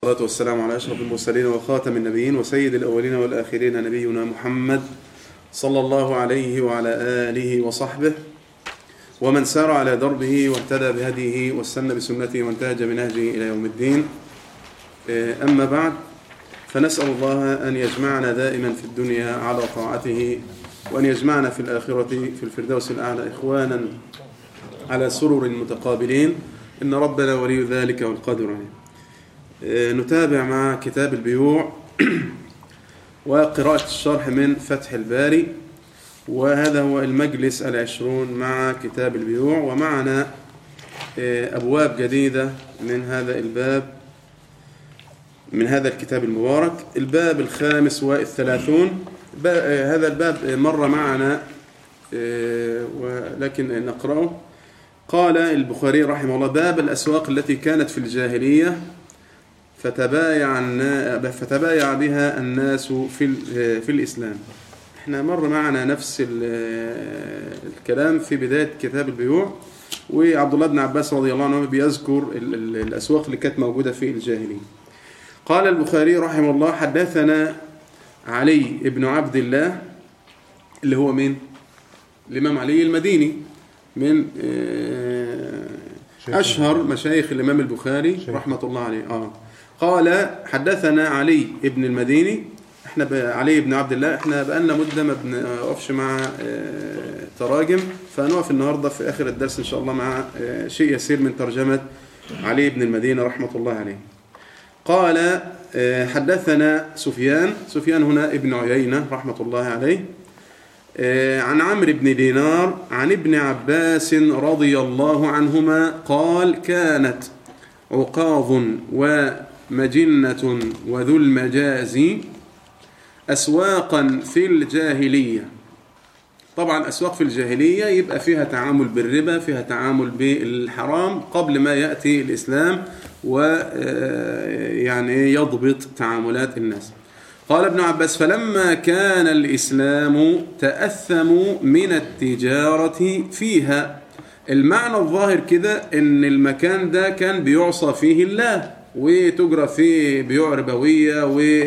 والصلاة والسلام على أشرف المرسلين وخاتم النبيين وسيد الأولين والآخرين نبينا محمد صلى الله عليه وعلى آله وصحبه ومن سار على دربه واهتدى بهديه واستنى بسنته وانتهج بنهجه إلى يوم الدين أما بعد فنسأل الله أن يجمعنا دائما في الدنيا على طاعته وأن يجمعنا في الآخرة في الفردوس الأعلى إخوانا على سرر متقابلين إن ربنا ولي ذلك والقادر عليه نتابع مع كتاب البيوع وقراءة الشرح من فتح الباري وهذا هو المجلس العشرون مع كتاب البيوع ومعنا أبواب جديدة من هذا الباب من هذا الكتاب المبارك الباب الخامس والثلاثون هذا الباب مر معنا ولكن نقرأه قال البخاري رحمه الله باب الأسواق التي كانت في الجاهلية فتبايع فتبايع بها الناس في في الإسلام احنا مر معنا نفس الكلام في بداية كتاب البيوع وعبد الله بن عباس رضي الله عنه بيذكر الأسواق اللي كانت موجودة في الجاهلية قال البخاري رحمه الله حدثنا علي بن عبد الله اللي هو مين الإمام علي المديني من أشهر مشايخ الإمام البخاري رحمة الله عليه آه قال حدثنا علي ابن المديني احنا علي بن عبد الله احنا بقالنا مده ما بنقفش مع اه تراجم فهنقف النهارده في اخر الدرس ان شاء الله مع اه شيء يسير من ترجمه علي بن المديني رحمه الله عليه. قال اه حدثنا سفيان سفيان هنا ابن عيينه رحمه الله عليه عن عمرو بن دينار عن ابن عباس رضي الله عنهما قال كانت عقاظ و مجنة وذو المجاز أسواقا في الجاهلية طبعا أسواق في الجاهلية يبقى فيها تعامل بالربا فيها تعامل بالحرام قبل ما يأتي الإسلام ويعني يضبط تعاملات الناس قال ابن عباس فلما كان الإسلام تأثموا من التجارة فيها المعنى الظاهر كده ان المكان ده كان بيعصى فيه الله وتجرى فيه بيوع ربوية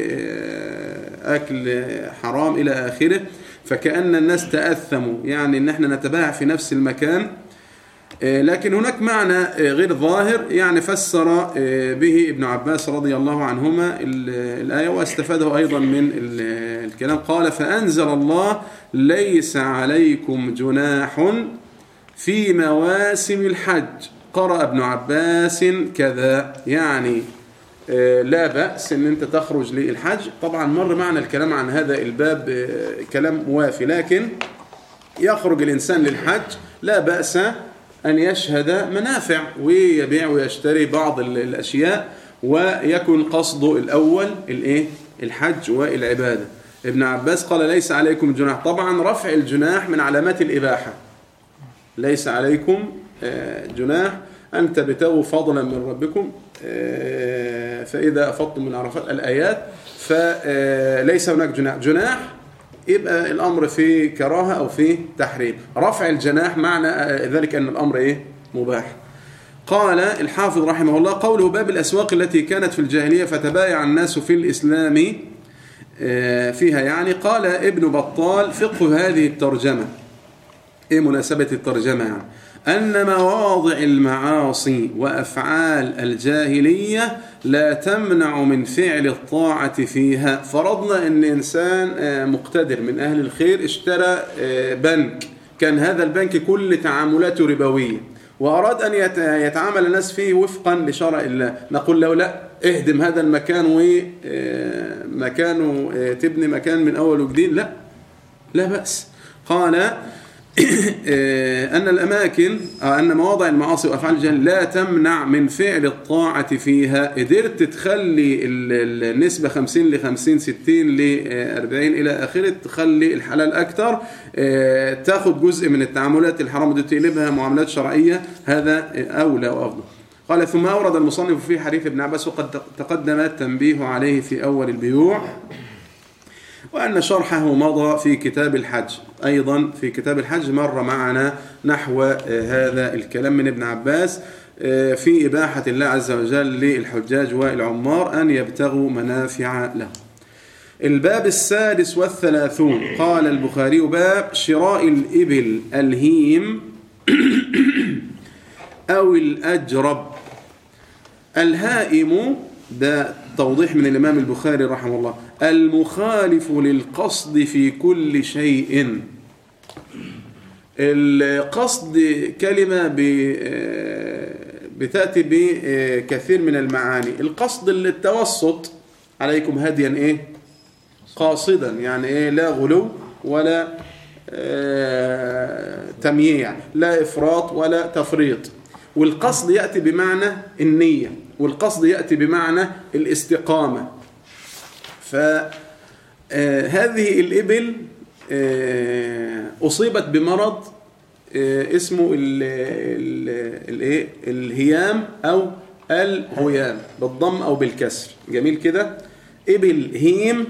وأكل حرام إلى آخره فكأن الناس تأثموا يعني أن احنا نتباع في نفس المكان لكن هناك معنى غير ظاهر يعني فسر به ابن عباس رضي الله عنهما الآية واستفاده أيضا من الكلام قال فأنزل الله ليس عليكم جناح في مواسم الحج قرأ ابن عباس كذا يعني لا بأس ان انت تخرج للحج طبعا مر معنا الكلام عن هذا الباب كلام موافي لكن يخرج الإنسان للحج لا بأس أن يشهد منافع ويبيع ويشتري بعض الأشياء ويكون قصده الأول الايه الحج والعبادة ابن عباس قال ليس عليكم جناح طبعا رفع الجناح من علامات الإباحة ليس عليكم جناح أن تبتغوا فضلا من ربكم فإذا أفضتم من عرفات الآيات فليس هناك جناح جناح يبقى الأمر في كراهة أو في تحريم رفع الجناح معنى ذلك أن الأمر إيه مباح قال الحافظ رحمه الله قوله باب الأسواق التي كانت في الجاهلية فتبايع الناس في الإسلام فيها يعني قال ابن بطال فقه هذه الترجمة إيه مناسبة الترجمة يعني أن مواضع المعاصي وأفعال الجاهلية لا تمنع من فعل الطاعة فيها فرضنا أن إنسان مقتدر من أهل الخير اشترى بنك كان هذا البنك كل تعاملاته ربوية وأراد أن يتعامل الناس فيه وفقا لشرع الله نقول له لا اهدم هذا المكان ومكانه تبني مكان من أول وجديد لا لا بأس قال أن الأماكن أن مواضع المعاصي وأفعال الجهل لا تمنع من فعل الطاعة فيها قدرت تخلي النسبة 50 ل 50 60 ل 40 إلى آخره تخلي الحلال أكثر تاخد جزء من التعاملات الحرام دي تقلبها معاملات شرعية هذا أولى وأفضل قال ثم أورد المصنف في حديث ابن عباس وقد تقدم التنبيه عليه في أول البيوع وأن شرحه مضى في كتاب الحج أيضا في كتاب الحج مر معنا نحو هذا الكلام من ابن عباس آه، في إباحة الله عز وجل للحجاج والعمار أن يبتغوا منافع له الباب السادس والثلاثون قال البخاري باب شراء الإبل الهيم أو الأجرب الهائم ده توضيح من الإمام البخاري رحمه الله المخالف للقصد في كل شيء القصد كلمة بتأتي بكثير من المعاني القصد للتوسط عليكم هديا ايه قاصدا يعني ايه لا غلو ولا تمييع لا إفراط ولا تفريط والقصد يأتي بمعنى النية والقصد يأتي بمعنى الاستقامة فهذه الإبل أصيبت بمرض اسمه الايه الهيام أو الهيام بالضم أو بالكسر جميل كده إبل هيم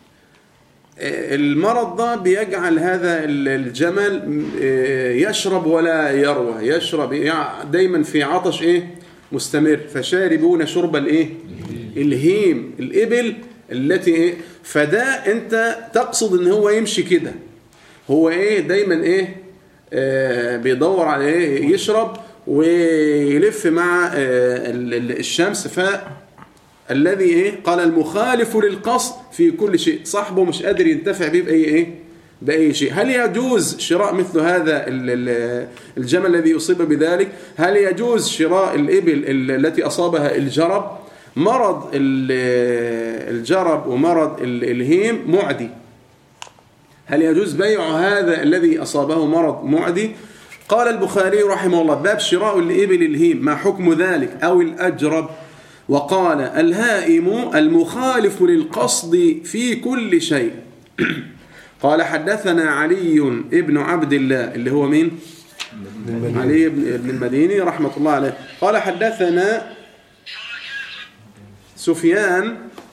المرض ده بيجعل هذا الجمل يشرب ولا يروى يشرب دايما في عطش ايه مستمر فشاربون شرب الايه الهيم الابل التي ايه فده انت تقصد ان هو يمشي كده هو ايه دايما ايه آه بيدور على ايه يشرب ويلف مع آه الشمس ف الذي ايه قال المخالف للقصد في كل شيء صاحبه مش قادر ينتفع به باي ايه باي شيء هل يجوز شراء مثل هذا الجمل الذي اصيب بذلك هل يجوز شراء الابل التي اصابها الجرب مرض الجرب ومرض الهيم معدي هل يجوز بيع هذا الذي اصابه مرض معدي قال البخاري رحمه الله باب شراء الابل الهيم ما حكم ذلك او الاجرب وقال الهائم المخالف للقصد في كل شيء قال حدثنا علي ابن عبد الله اللي هو مين علي بن المديني رحمة الله عليه قال حدثنا سفيان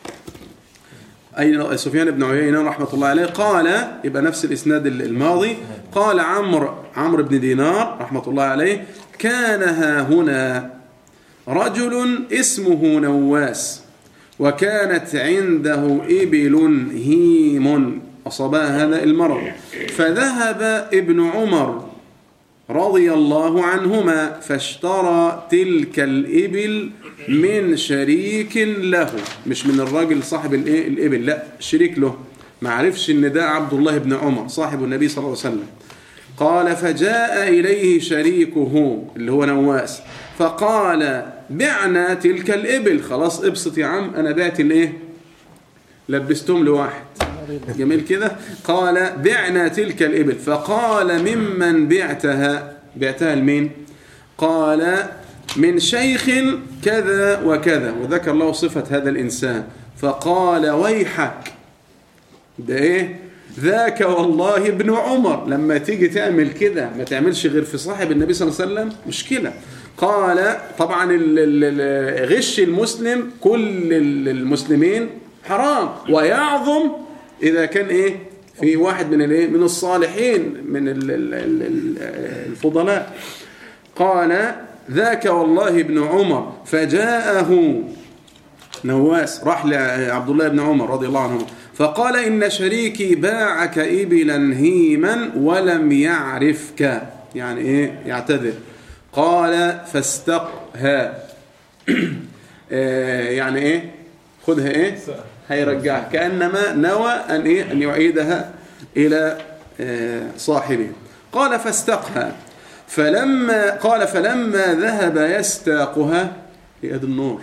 أي سفيان بن عيينة رحمة الله عليه قال يبقى نفس الإسناد الماضي قال عمرو عمرو بن دينار رحمة الله عليه كان ها هنا رجل اسمه نواس وكانت عنده إبل هيم أصابها هذا المرض فذهب ابن عمر رضي الله عنهما فاشترى تلك الإبل من شريك له مش من الراجل صاحب الإبل لا شريك له ما عرفش ان ده عبد الله بن عمر صاحب النبي صلى الله عليه وسلم قال فجاء إليه شريكه اللي هو نواس فقال بعنا تلك الإبل خلاص ابسط يا عم أنا بعت الإيه لبستهم لواحد جميل كده قال بعنا تلك الإبل فقال ممن بعتها بعتها لمين قال من شيخ كذا وكذا وذكر له صفة هذا الإنسان فقال ويحك ده إيه ذاك والله ابن عمر لما تيجي تعمل كده ما تعملش غير في صاحب النبي صلى الله عليه وسلم مشكلة قال طبعا غش المسلم كل المسلمين حرام ويعظم إذا كان إيه في واحد من الايه من الصالحين من الفضلاء قال ذاك والله ابن عمر فجاءه نواس راح لعبد الله بن عمر رضي الله عنه فقال إن شريكي باعك إبلا هيما ولم يعرفك يعني إيه يعتذر قال فاستقها يعني إيه خذها إيه هيرجعها كأنما نوى أن, إيه؟ أن يعيدها إلى صاحبه قال فاستقها فلما قال فلما ذهب يستاقها هي يد النور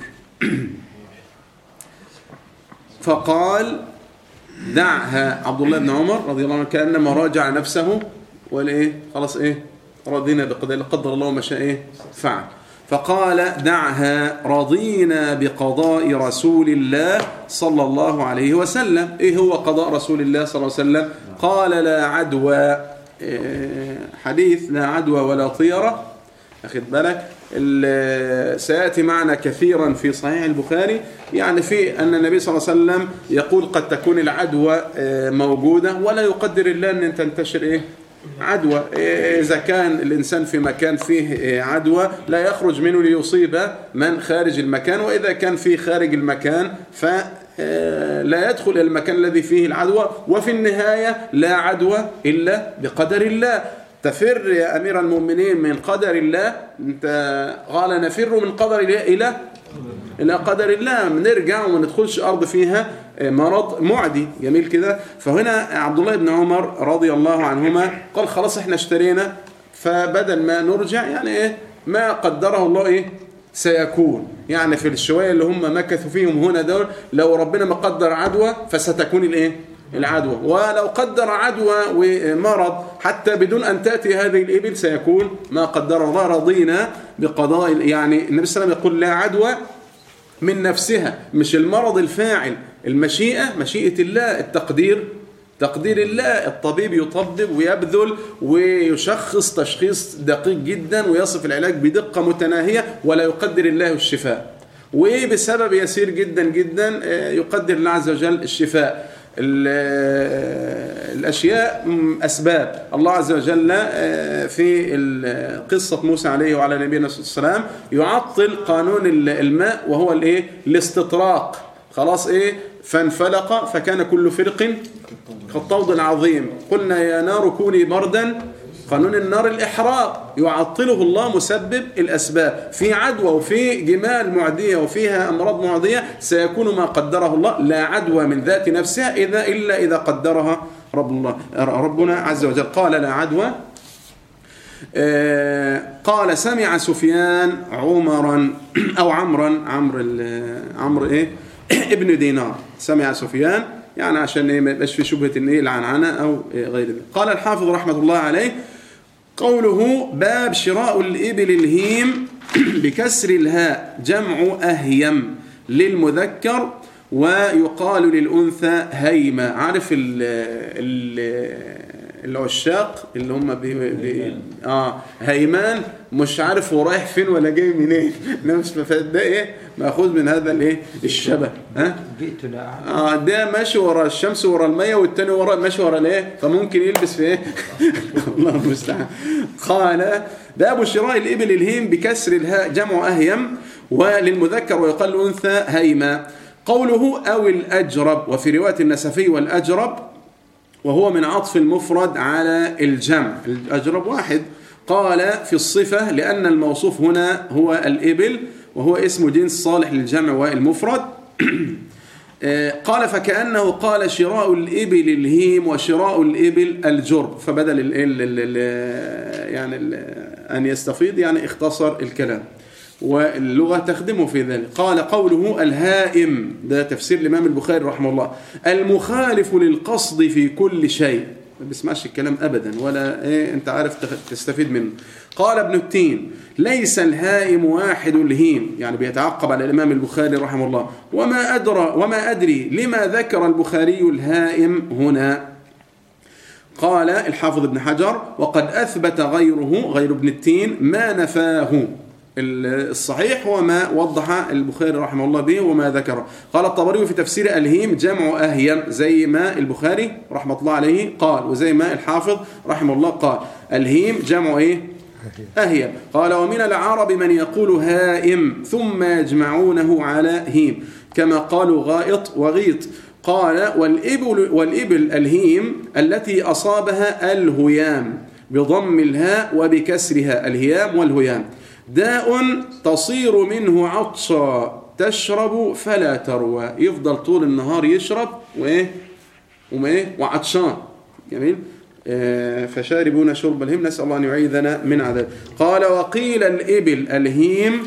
فقال دعها عبد الله بن عمر رضي الله عنه كأنما راجع نفسه والايه خلاص ايه رضينا بقضاء قدر الله ما شاء ايه فعل فقال دعها رضينا بقضاء رسول الله صلى الله عليه وسلم ايه هو قضاء رسول الله صلى الله عليه وسلم قال لا عدوى حديث لا عدوى ولا طيرة أخذ بالك سيأتي معنا كثيرا في صحيح البخاري يعني في أن النبي صلى الله عليه وسلم يقول قد تكون العدوى موجودة ولا يقدر الله أن تنتشر إيه عدوى إذا كان الإنسان في مكان فيه عدوى لا يخرج منه ليصيب من خارج المكان وإذا كان في خارج المكان فلا يدخل إلى المكان الذي فيه العدوى وفي النهاية لا عدوى إلا بقدر الله تفر يا أمير المؤمنين من قدر الله أنت قال نفر من قدر الله إلى إلى قدر الله نرجع وما ندخلش أرض فيها مرض معدي جميل كده فهنا عبد الله بن عمر رضي الله عنهما قال خلاص احنا اشترينا فبدل ما نرجع يعني ايه ما قدره الله ايه سيكون يعني في الشوية اللي هم مكثوا فيهم هنا دول لو ربنا ما قدر عدوى فستكون الايه العدوى ولو قدر عدوى ومرض حتى بدون أن تأتي هذه الإبل سيكون ما قدر الله رضينا بقضاء يعني النبي صلى الله عليه وسلم يقول لا عدوى من نفسها مش المرض الفاعل المشيئة مشيئة الله التقدير تقدير الله الطبيب يطبب ويبذل ويشخص تشخيص دقيق جدا ويصف العلاج بدقة متناهية ولا يقدر الله الشفاء وبسبب يسير جدا جدا يقدر الله عز وجل الشفاء الأشياء أسباب الله عز وجل في قصة موسى عليه وعلى نبينا صلى الله عليه وسلم يعطل قانون الماء وهو الايه الاستطراق خلاص ايه فانفلق فكان كل فرق كالطود العظيم قلنا يا نار كوني بردا قانون النار الإحراق يعطله الله مسبب الأسباب في عدوى وفي جمال معدية وفيها أمراض معدية سيكون ما قدره الله لا عدوى من ذات نفسها إذا إلا إذا قدرها رب الله ربنا عز وجل قال لا عدوى قال سمع سفيان عمرا أو عمرا عمرو عمرو إيه ابن دينار سمع سفيان يعني عشان ايه ما يبقاش في شبهه ان ايه العنعنه او إيه غير ذلك قال الحافظ رحمه الله عليه قوله باب شراء الإبل الهيم بكسر الهاء جمع أهيم للمذكر ويقال للأنثى هيمة عارف ال ال العشاق اللي هم بي بي اه هيمان مش عارف هو رايح فين ولا جاي منين انا مش ده ايه ماخوذ من هذا الايه الشبه ها جئت لا اه ده ماشي ورا الشمس ورا الميه والتاني ورا ماشي ورا الايه فممكن يلبس في ايه الله المستعان قال باب شراء الابل الهيم بكسر الهاء جمع اهيم وللمذكر ويقال الانثى هيما قوله او الاجرب وفي روايه النسفي والاجرب وهو من عطف المفرد على الجمع الأجرب واحد قال في الصفة لأن الموصوف هنا هو الإبل وهو اسم جنس صالح للجمع والمفرد قال فكأنه قال شراء الإبل الهيم وشراء الإبل الجرب فبدل ال ال ال يعني ال أن يستفيض يعني اختصر الكلام واللغة تخدمه في ذلك قال قوله الهائم ده تفسير الإمام البخاري رحمه الله المخالف للقصد في كل شيء ما بيسمعش الكلام أبدا ولا إيه أنت عارف تستفيد منه قال ابن التين ليس الهائم واحد الهيم يعني بيتعقب على الإمام البخاري رحمه الله وما أدرى وما أدري لما ذكر البخاري الهائم هنا قال الحافظ ابن حجر وقد أثبت غيره غير ابن التين ما نفاه الصحيح هو ما وضح البخاري رحمه الله به وما ذكره قال الطبري في تفسير الهيم جمع أهيم زي ما البخاري رحمه الله عليه قال وزي ما الحافظ رحمه الله قال الهيم جمع إيه أهيم قال ومن العرب من يقول هائم ثم يجمعونه على هيم كما قالوا غائط وغيط قال والإبل, والإبل الهيم التي أصابها الهيام بضم الهاء وبكسرها الهيام والهيام داء تصير منه عطشا تشرب فلا تروى يفضل طول النهار يشرب وايه وما ايه وعطشان جميل آه فشاربون شرب الهيم نسأل الله أن يعيذنا من عذاب قال وقيل الإبل الهيم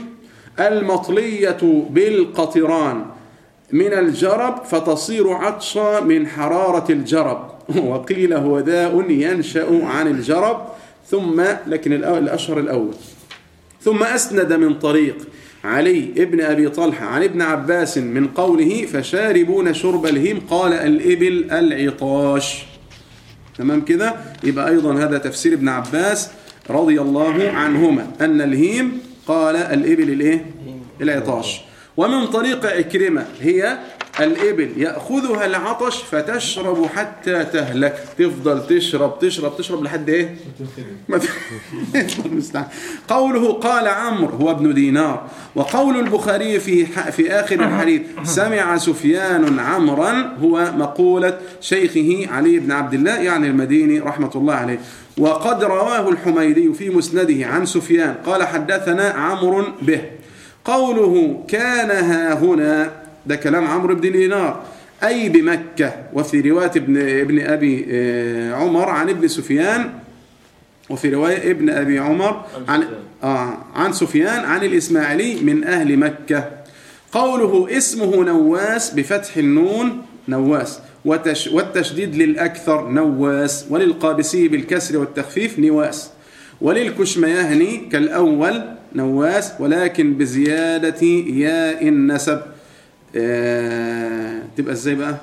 المطلية بالقطران من الجرب فتصير عطشا من حرارة الجرب وقيل هو داء ينشأ عن الجرب ثم لكن الأشهر الأول ثم أسند من طريق علي ابن أبي طلحة عن ابن عباس من قوله فشاربون شرب الهيم قال الإبل العطاش تمام كده يبقى أيضا هذا تفسير ابن عباس رضي الله عنهما أن الهيم قال الإبل الإيه العطاش ومن طريق عكرمة هي الإبل يأخذها العطش فتشرب حتى تهلك تفضل تشرب تشرب تشرب لحد إيه ما ت- المستعان. قوله قال عمرو هو ابن دينار وقول البخاري في ح- في آخر الحديث سمع سفيان عمرا هو مقولة شيخه علي بن عبد الله يعني المديني رحمة الله عليه وقد رواه الحميدي في مسنده عن سفيان قال حدثنا عمرو به قوله كان ها هنا ده كلام عمرو بن دينار أي بمكة وفي رواية ابن, ابن أبي آه، عمر عن ابن سفيان وفي رواية ابن أبي عمر عن, آه عن سفيان عن الإسماعيلي من أهل مكة قوله اسمه نواس بفتح النون نواس وتش والتشديد للأكثر نواس وللقابسي بالكسر والتخفيف نواس وللكشميهني كالأول نواس ولكن بزيادة ياء النسب آه تبقى ازاي بقى؟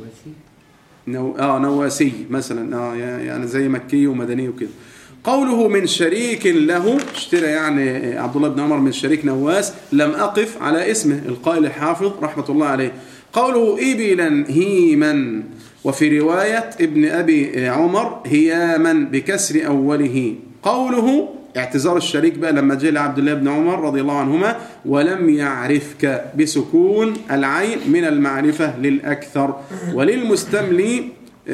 نو... اه نواسي مثلا اه يعني زي مكي ومدني وكده قوله من شريك له اشترى يعني عبد الله بن عمر من شريك نواس لم أقف على اسمه القائل الحافظ رحمة الله عليه قوله إبلا هيما وفي رواية ابن أبي عمر هياما بكسر أوله قوله اعتذار الشريك بقى لما جاء لعبد الله بن عمر رضي الله عنهما ولم يعرفك بسكون العين من المعرفة للأكثر وللمستملي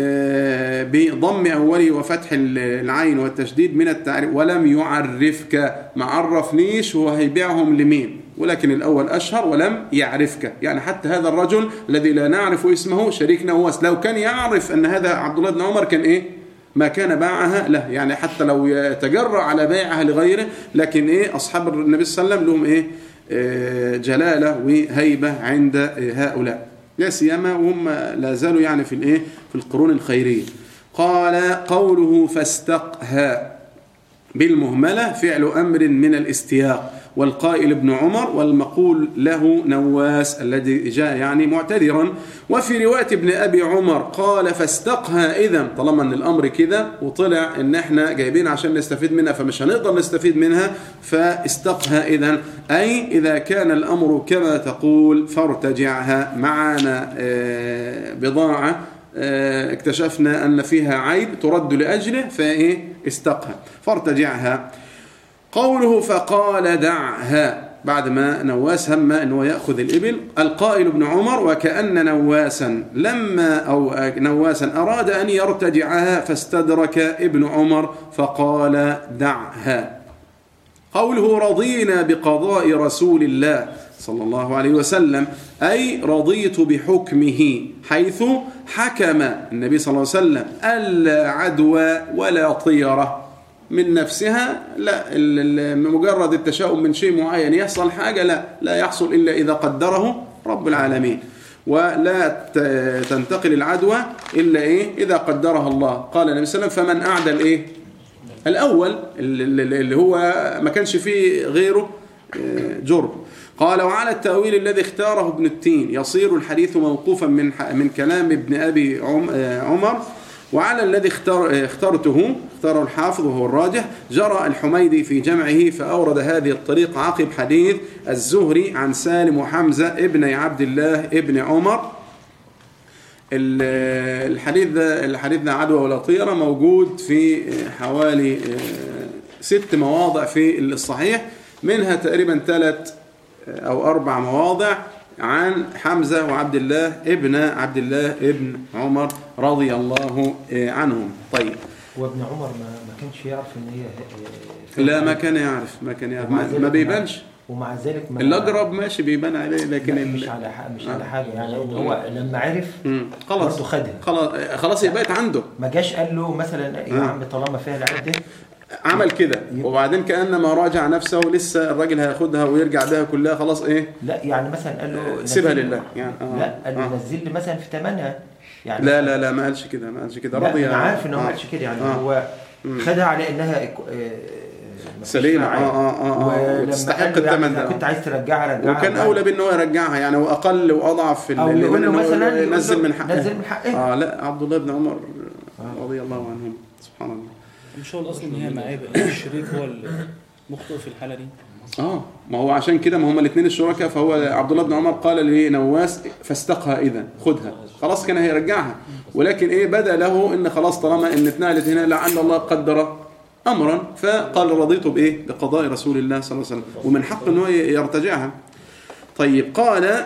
آه، بضم أوله وفتح العين والتشديد من التعريف ولم يعرفك ما عرفنيش هو هيبيعهم لمين ولكن الأول أشهر ولم يعرفك يعني حتى هذا الرجل الذي لا نعرف اسمه شريك نواس لو كان يعرف أن هذا عبد الله بن عمر كان إيه ما كان باعها له يعني حتى لو يتجرأ على بيعها لغيره لكن إيه أصحاب النبي صلى الله عليه وسلم لهم إيه آه، جلالة وهيبة عند آه، هؤلاء لا سيما وهم لا زالوا يعني في الايه في القرون الخيريه قال قوله فاستقها بالمهمله فعل امر من الاستياق والقائل ابن عمر والمقول له نواس الذي جاء يعني معتذرا وفي روايه ابن ابي عمر قال فاستقها اذا طالما ان الامر كده وطلع ان احنا جايبين عشان نستفيد منها فمش هنقدر نستفيد منها فاستقها اذا اي اذا كان الامر كما تقول فارتجعها معنا آه، بضاعه آه، اكتشفنا ان فيها عيب ترد لاجله فايه استقها فارتجعها قوله فقال دعها بعد ما نواس هم أنه يأخذ الإبل القائل ابن عمر وكأن نواسا لما أو نواسا أراد أن يرتجعها فاستدرك ابن عمر فقال دعها قوله رضينا بقضاء رسول الله صلى الله عليه وسلم أي رضيت بحكمه حيث حكم النبي صلى الله عليه وسلم ألا عدوى ولا طيرة من نفسها لا ال- ال- مجرد التشاؤم من شيء معين يحصل حاجة لا لا يحصل إلا إذا قدره رب العالمين ولا ت- تنتقل العدوى إلا إيه إذا قدرها الله قال النبي صلى الله عليه وسلم فمن أعدى الإيه الأول اللي اللي هو ما كانش فيه غيره آه، جرم قال وعلى التأويل الذي اختاره ابن التين يصير الحديث موقوفا من ح- من كلام ابن أبي عم- آه، عمر وعلى الذي اختار آه، اخترته اختاره الحافظ وهو الراجح جرى الحميدي في جمعه فأورد هذه الطريق عقب حديث الزهري عن سالم وحمزة ابن عبد الله ابن عمر ال- الحديث ده الحديث ده عدوى ولا طيرة موجود في حوالي آه، ست مواضع في الصحيح منها تقريبا ثلاث أو أربع مواضع عن حمزة وعبد الله ابن عبد الله ابن عمر رضي الله آه، عنهم طيب وابن عمر ما ما كانش يعرف ان هي هي- لا ما كان يعرف ما كان يعرف ومع ما, ذلك ما بيبانش ومع ذلك ما الأقرب ماشي بيبان عليه لكن لا، ال- مش على حاجه مش آه. على حاجه يعني إن هو لما عرف مم. خلاص برضه خدها خلاص خلاص هي بقت عنده ما جاش قال له مثلا يا آه. عم طالما فيها العده عمل كده وبعدين كانما راجع نفسه لسه الراجل هياخدها ويرجع بيها كلها خلاص ايه لا يعني مثلا قال له سيبها نزل- لله يعني آه. لا قال له آه. نزل لي مثلا في ثمنها يعني لا لا لا ما قالش كده ما قالش كده لا رضي انا عارف ان هو آه. ما قالش كده يعني آه. هو خدها على انها إك- آه، مفيش سليمة، فيها عيب. آه، آه، آه، ولما وتستحق قال له يعني الثمن إذا ده. كنت عايز ترجعها رجعها وكان اولى بان هو يرجعها يعني واقل واضعف في او اللي يقول له إنه مثلا يقول له نزل من حقه نزل من حقها اه لا عبد الله بن عمر رضي الله عنهم سبحان الله مش هو الاصل ان هي معيبه ان الشريك هو المخطئ في الحاله دي اه ما هو عشان كده ما هما الاثنين الشركاء فهو عبد الله بن عمر قال لنواس فاستقها اذا خدها خلاص كان هيرجعها ولكن ايه بدا له ان خلاص طالما ان اتنقلت هنا لعل الله قدر امرا فقال رضيت بايه بقضاء رسول الله صلى الله عليه وسلم ومن حق انه يرتجعها طيب قال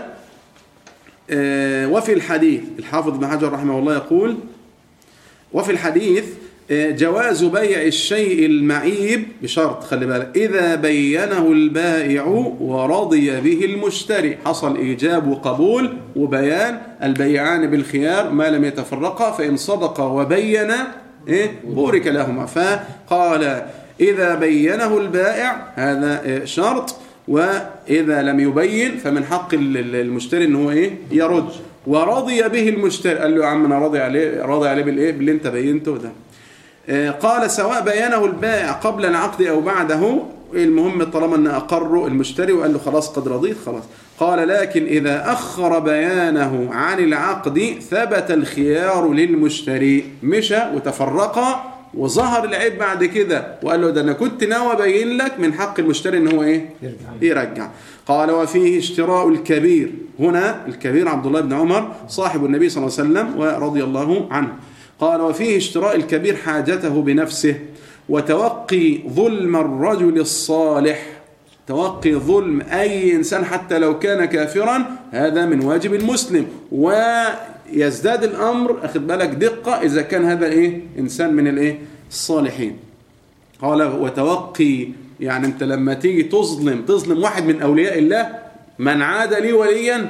آه، وفي الحديث الحافظ ابن حجر رحمه الله يقول وفي الحديث آه، جواز بيع الشيء المعيب بشرط خلي بالك إذا بينه البائع ورضي به المشتري حصل إيجاب وقبول وبيان البيعان بالخيار ما لم يتفرقا فإن صدقا وبينا إيه بورك لهما فقال إذا بينه البائع هذا آه، شرط وإذا لم يبين فمن حق ال- ال- المشتري إن هو إيه يرد ورضي به المشتري قال له يا عم أنا راضي عليه راضي عليه بالإيه باللي أنت بينته ده آه، قال سواء بينه البائع قبل العقد أو بعده المهم طالما أن أقره المشتري وقال له خلاص قد رضيت خلاص قال لكن إذا أخر بيانه عن العقد ثبت الخيار للمشتري مشى وتفرقا وظهر العيب بعد كده وقال له ده أنا كنت ناوي أبين لك من حق المشتري إن هو إيه يرجع يرجع قال وفيه اشتراء الكبير هنا الكبير عبد الله بن عمر صاحب النبي صلى الله عليه وسلم ورضي الله عنه قال وفيه اشتراء الكبير حاجته بنفسه وتوقي ظلم الرجل الصالح توقي ظلم أي إنسان حتى لو كان كافرا هذا من واجب المسلم ويزداد الأمر أخذ بالك دقة إذا كان هذا إيه إنسان من الإيه الصالحين قال وتوقي يعني انت لما تيجي تظلم تظلم واحد من اولياء الله من عاد لي وليا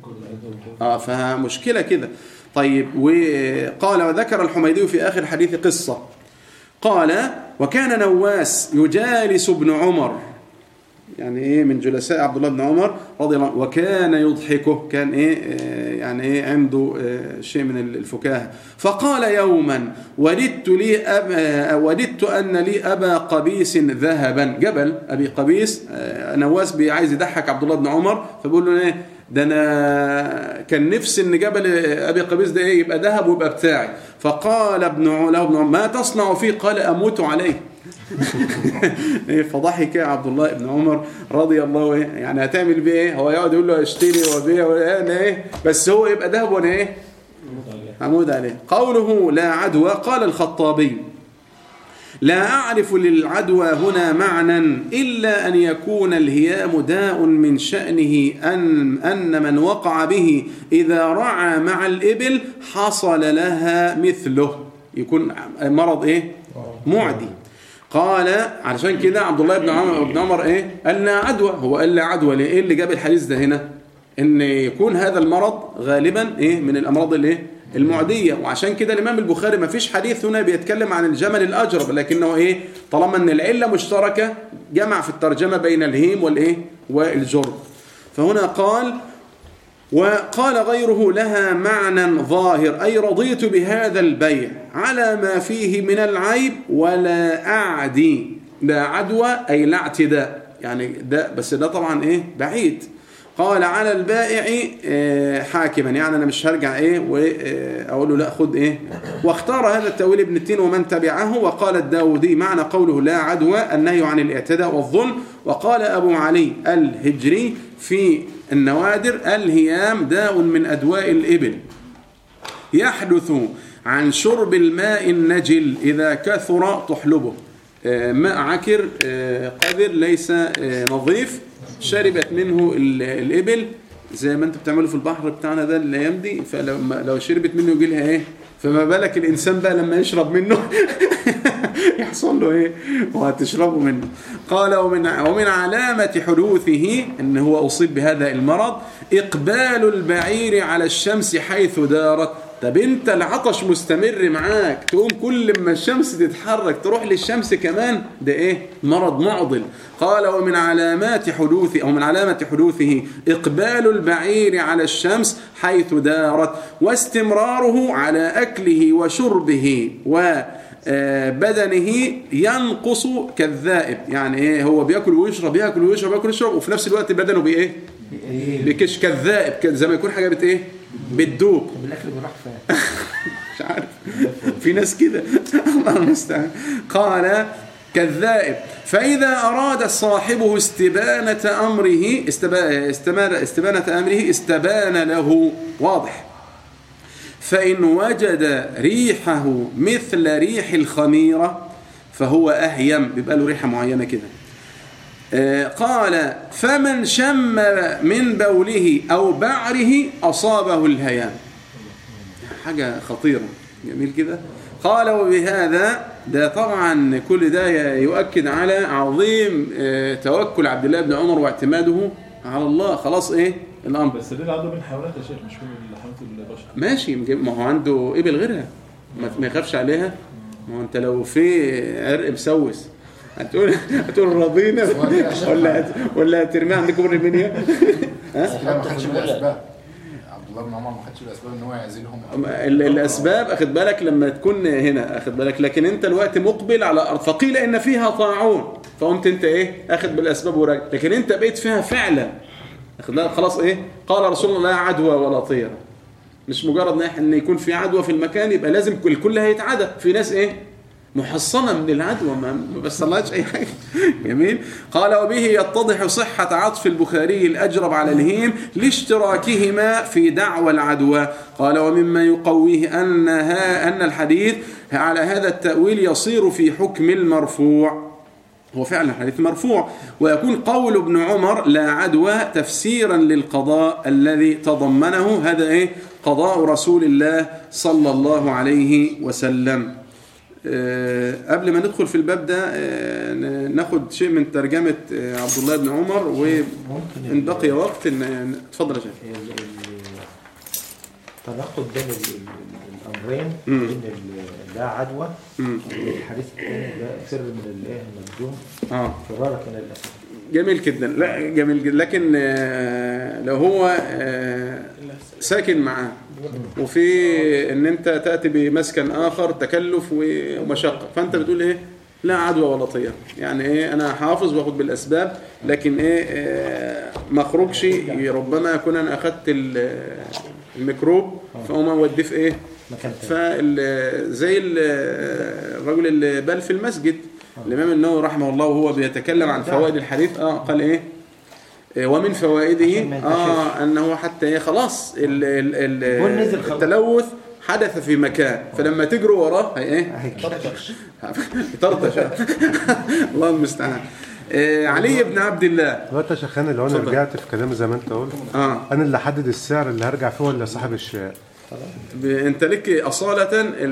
اه فمشكله كده طيب وقال وذكر الحميدي في اخر حديث قصه قال وكان نواس يجالس ابن عمر يعني ايه من جلساء عبد الله بن عمر رضي الله عنه وكان يضحكه كان ايه آه، يعني ايه عنده آه، شيء من الفكاهه فقال يوما وددت لي أب آه، وددت ان لي ابا قبيس ذهبا جبل ابي قبيس آه، نواس بي- عايز يضحك عبد الله بن عمر فبيقول له ايه ده انا كان نفسي ان جبل ابي قبيس ده ايه يبقى ذهب ويبقى بتاعي فقال ابن ع- له ابن عمر ما تصنع فيه قال اموت عليه إيه، فضحك عبد الله بن عمر رضي الله ايه يعني هتعمل بيه ايه هو يقعد يقول له اشتري وبيع ولا انا ايه بس هو يبقى ذهب وانا ايه عمود عليه قوله لا عدوى قال الخطابي لا أعرف للعدوى هنا معنى إلا أن يكون الهيام داء من شأنه أن, أن من وقع به إذا رعى مع الإبل حصل لها مثله يكون مرض إيه معدي قال علشان كده عبد الله بن عمر بن عمر ايه قال لا عدوى هو قال لا عدوى ليه ايه اللي جاب الحديث ده هنا ان يكون هذا المرض غالبا ايه من الامراض الايه المعديه وعشان كده الامام البخاري ما فيش حديث هنا بيتكلم عن الجمل الاجرب لكنه ايه طالما ان العله مشتركه جمع في الترجمه بين الهيم والايه والجرب فهنا قال وقال غيره لها معنى ظاهر أي رضيت بهذا البيع على ما فيه من العيب ولا أعدي لا عدوى أي لا اعتداء يعني ده بس ده طبعا إيه بعيد قال على البائع آه، حاكما يعني أنا مش هرجع إيه وأقول له لا خد إيه واختار هذا التأويل ابن التين ومن تبعه وقال الداودي معنى قوله لا عدوى النهي عن الاعتداء والظلم وقال أبو علي الهجري في النوادر الهيام داء من أدواء الإبل يحدث عن شرب الماء النجل إذا كثر تحلبه آه، ماء عكر آه، قذر ليس آه، نظيف شربت منه ال- الإبل زي ما انتم بتعملوا في البحر بتاعنا ده الايام دي فلما لو شربت منه يجي لها ايه فما بالك الانسان بقى لما يشرب منه يحصل له ايه وهتشربه منه قال ومن ومن علامة حدوثه ان هو اصيب بهذا المرض اقبال البعير على الشمس حيث دارت طب انت العطش مستمر معاك تقوم كل ما الشمس تتحرك تروح للشمس كمان ده ايه مرض معضل قال ومن علامات حدوث او من علامة حدوثه اقبال البعير على الشمس حيث دارت واستمراره على اكله وشربه و آه، بدنه ينقص كالذائب يعني ايه هو بياكل ويشرب ياكل ويشرب ياكل ويشرب وفي نفس الوقت بدنه بايه بكش كالذائب كده زي ما يكون حاجه بت ايه بتدوب طب الاكل بيروح فين؟ مش عارف في ناس كده الله المستعان قال كالذائب فإذا أراد صاحبه استبانة أمره استبا- استبان- استبانة أمره استبان له واضح فإن وجد ريحه مثل ريح الخميرة فهو أهيم بيبقى له ريحة معينة كده آه، قال فمن شم من بوله أو بعره أصابه الهيام حاجة خطيرة جميل كده قال وبهذا ده طبعا كل ده يؤكد على عظيم آه، توكل عبد الله بن عمر واعتماده على الله خلاص ايه الامر بس دي عنده من حيوانات يا شيخ مش من حيوانات البشر ماشي ما هو عنده ابل غيرها ما ما يخافش عليها ما هو انت لو في عرق مسوس هتقول هتقول راضينا ولا هت- ولا هترميها عندكم الرمينيا لا ما خدش بالاسباب عبد الله بن عمر ما خدش بالاسباب ان هو يعزلهم ال- الاسباب اخد بالك لما تكون هنا اخد بالك لكن انت الوقت مقبل على ارض فقيل ان فيها طاعون فقمت انت ايه اخد بالاسباب وراجع لكن انت بقيت فيها فعلا اخد بالك خلاص ايه قال رسول الله لا عدوى ولا طيره مش مجرد ان إحنا- ان يكون في عدوى في المكان يبقى لازم الكل هيتعدى في ناس ايه محصنه من العدوى ما ما بيصلهاش اي حاجه جميل قال وبه يتضح صحه عطف البخاري الاجرب على الهيم لاشتراكهما في دعوى العدوى قال ومما يقويه انها ان الحديث على هذا التاويل يصير في حكم المرفوع هو فعلا حديث مرفوع ويكون قول ابن عمر لا عدوى تفسيرا للقضاء الذي تضمنه هذا ايه قضاء رسول الله صلى الله عليه وسلم آه، قبل ما ندخل في الباب ده آه، ن- ناخد شيء من ترجمة آه، عبد الله بن عمر وإن ممكن بقي وقت إن اتفضل يا شيخ ال- ال- التناقض بين ال- ال- الامرين مم. بين ال- لا عدوى مم. والحديث الثاني لا فر من الايه المنجوم اه فرارك من الاسد جميل جدا لا جميل جدا لكن آه، لو هو آه، ساكن معاه وفي ان انت تاتي بمسكن اخر تكلف ومشقه فانت بتقول ايه لا عدوى ولا طير يعني ايه انا حافظ واخد بالاسباب لكن ايه آه، ما اخرجش ربما اكون انا اخدت ال- الميكروب فاقوم اوديه في ايه مكان تاني فال زي ال- الرجل اللي بال في المسجد الامام النووي رحمه الله وهو بيتكلم عن فوائد الحديث اه قال ايه آه، ومن فوائده عشان ما اه انه حتى ايه خلاص ال ال البول ال نزل خلاص. التلوث حدث في مكان فلما تجروا وراه هي ايه هيك. طرطش الله المستعان آه علي بن عبد الله دلوقتي يا شيخان لو انا اتفضل. رجعت في كلامي زي ما انت قلت اه انا اللي احدد السعر اللي هرجع فيه ولا صاحب الشراء ب- انت لك اصاله ال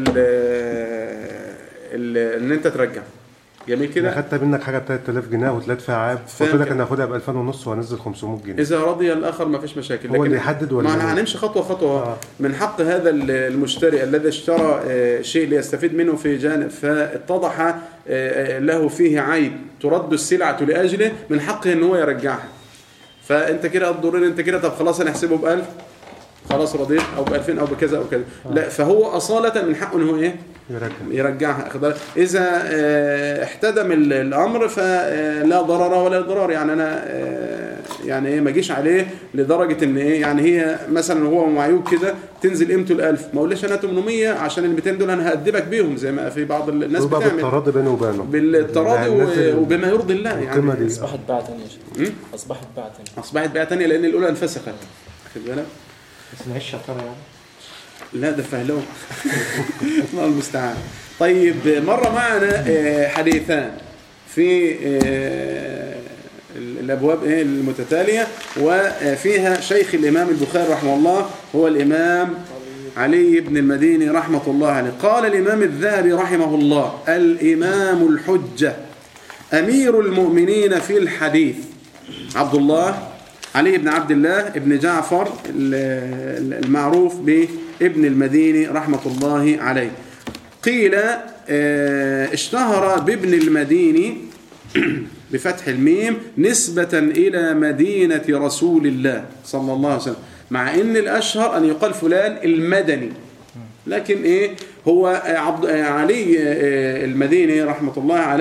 ال ان انت ترجع جميل انا كده خدت منك حاجه ب 3000 جنيه وطلعت فيها عاب فاهم قلت لك كده. انا هاخدها ب 2000 ونص وهنزل 500 جنيه اذا رضي الاخر ما فيش مشاكل هو اللي يحدد ولا ما احنا أنا؟ هنمشي خطوه خطوه آه. من حق هذا ال- المشتري الذي اشترى آه، شيء ليستفيد منه في جانب فاتضح آه، آه، له فيه عيب ترد السلعه لاجله من حقه ان هو يرجعها فانت كده الضروري انت كده طب خلاص انا احسبه ب 1000 خلاص رضيت او ب 2000 او بكذا او كذا لا فهو اصاله من حقه ان هو ايه يرجع يرجعها أخد بالك؟ اذا آه، احتدم ال- الامر فلا ضرر ولا ضرار يعني انا آه، يعني ايه ما اجيش عليه لدرجه ان ايه يعني هي مثلا هو معيوب كده تنزل قيمته ال 1000 ما اقولش انا 800 عشان ال 200 دول انا هادبك بيهم زي ما في بعض الناس يبقى بتعمل بالتراضي بينه وبينه بالتراضي يعني الناس و- وبما يرضي الله القيمه يعني دي اصبحت باع ثانيه يا شيخ م? اصبحت باع ثانيه اصبحت بقى ثانيه لان الاولى انفسخت خد بالك بس ما هيش شطاره يعني لا ده فهلوه الله المستعان طيب مر معنا آه، حديثان في آه، الابواب ايه المتتاليه وفيها شيخ الامام البخاري رحمه الله هو الامام علي بن المديني رحمه الله عليه قال الامام الذهبي رحمه الله الامام الحجه امير المؤمنين في الحديث عبد الله علي بن عبد الله ابن جعفر ال- المعروف بابن المديني رحمة الله عليه قيل آه، اشتهر بابن المديني بفتح الميم نسبة إلى مدينة رسول الله صلى الله عليه وسلم مع ان الاشهر ان يقال فلان المدني لكن ايه هو عبد علي المديني رحمه الله عليه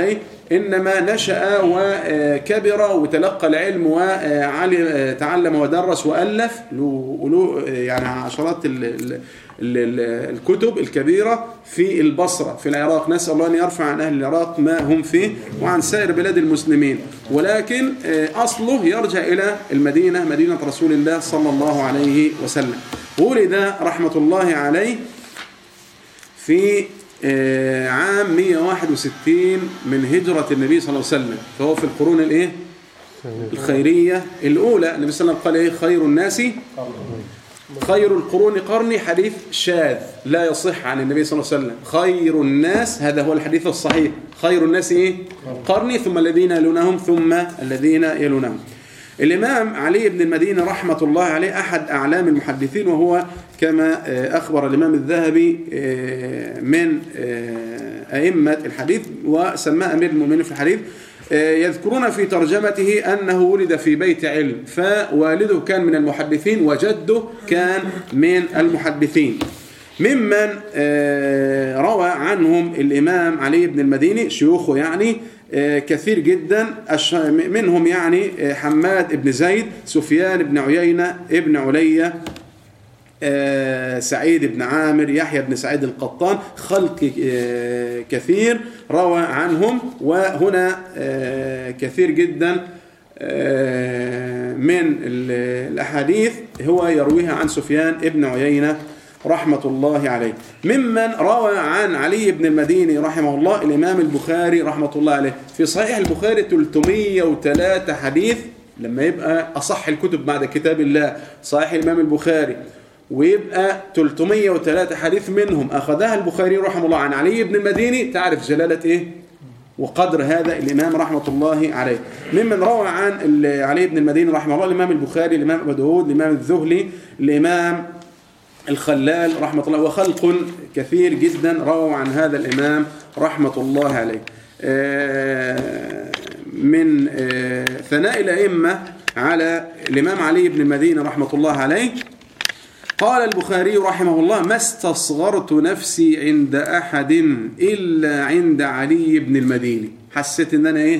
إنما نشأ وكبر وتلقى العلم وتعلم ودرس وألف له له يعني عشرات ال- ال- ال- ال- الكتب الكبيرة في البصرة في العراق نسأل الله أن يرفع عن أهل العراق ما هم فيه وعن سائر بلاد المسلمين ولكن آه، أصله يرجع إلى المدينة مدينة رسول الله صلى الله عليه وسلم ولد رحمة الله عليه في آه، عام 161 من هجرة النبي صلى الله عليه وسلم فهو في القرون الايه الخيرية الأولى النبي صلى الله عليه وسلم قال ايه خير الناس خير القرون قرني حديث شاذ لا يصح عن النبي صلى الله عليه وسلم خير الناس هذا هو الحديث الصحيح خير الناس ايه قرني ثم الذين يلونهم ثم الذين يلونهم الإمام علي بن المدينة رحمة الله عليه أحد أعلام المحدثين وهو كما آه، أخبر الإمام الذهبي آه، من آه، أئمة الحديث وسماه أمير المؤمنين في الحديث آه، يذكرون في ترجمته أنه ولد في بيت علم فوالده كان من المحدثين وجده كان من المحدثين ممن آه، روى عنهم الإمام علي بن المديني شيوخه يعني آه، كثير جدا أش- منهم يعني آه، حماد بن زيد سفيان بن عيينة ابن علية آه، سعيد بن عامر يحيى بن سعيد القطان خلق آه، كثير روى عنهم وهنا آه، كثير جدا آه، من ال- الأحاديث هو يرويها عن سفيان ابن عيينة رحمة الله عليه ممن روى عن علي بن المديني رحمه الله الإمام البخاري رحمة الله عليه في صحيح البخاري 303 حديث لما يبقى أصح الكتب بعد كتاب الله صحيح الإمام البخاري ويبقى 303 حديث منهم أخذها البخاري رحمه الله عن علي بن المديني تعرف جلالة إيه وقدر هذا الإمام رحمة الله عليه ممن روى عن ال- علي بن المديني رحمه الله الإمام البخاري الإمام أبو داود الإمام الذهلي الإمام الخلال رحمة الله وخلق كثير جدا رووا عن هذا الإمام رحمة الله عليه آه، من آه، ثناء الأئمة على الإمام علي بن المدينة رحمة الله عليه قال البخاري رحمه الله ما استصغرت نفسي عند أحد إلا عند علي بن المديني حسيت إن أنا إيه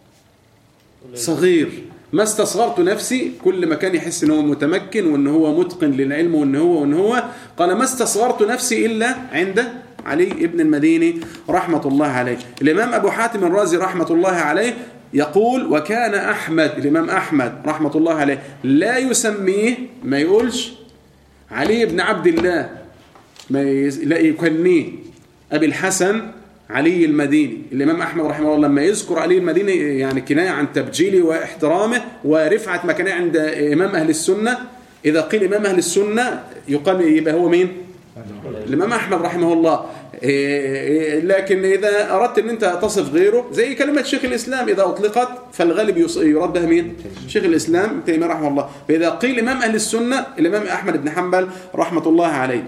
صغير ما استصغرت نفسي كل ما كان يحس ان هو متمكن وان هو متقن للعلم وان هو وان هو قال ما استصغرت نفسي الا عند علي ابن المديني رحمة الله عليه الإمام أبو حاتم الرازي رحمة الله عليه يقول وكان أحمد الإمام أحمد رحمة الله عليه لا يسميه ما يقولش علي بن عبد الله ما يز... لا يكنيه أبي الحسن علي المديني الإمام أحمد رحمه الله لما يذكر علي المديني يعني كناية عن تبجيله واحترامه ورفعة مكانه عند إمام أهل السنة إذا قيل إمام أهل السنة يقال يبقى هو مين؟ الإمام أحمد رحمه الله إيه، لكن إذا أردت أن أنت تصف غيره زي كلمة شيخ الإسلام إذا أطلقت فالغالب يص- يراد بها مين؟ شيخ الإسلام ابن تيمية رحمه الله فإذا قيل إمام أهل السنة الإمام أحمد بن حنبل رحمة الله عليه